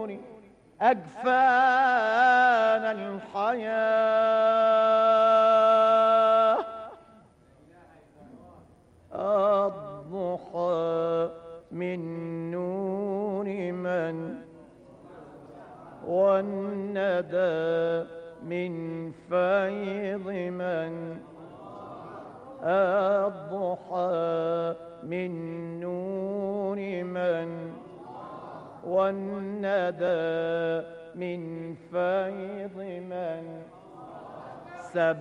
أجفان الحياة الضحى من نور من والندى من فيض من الضحى من نور من والندى من فيض من سب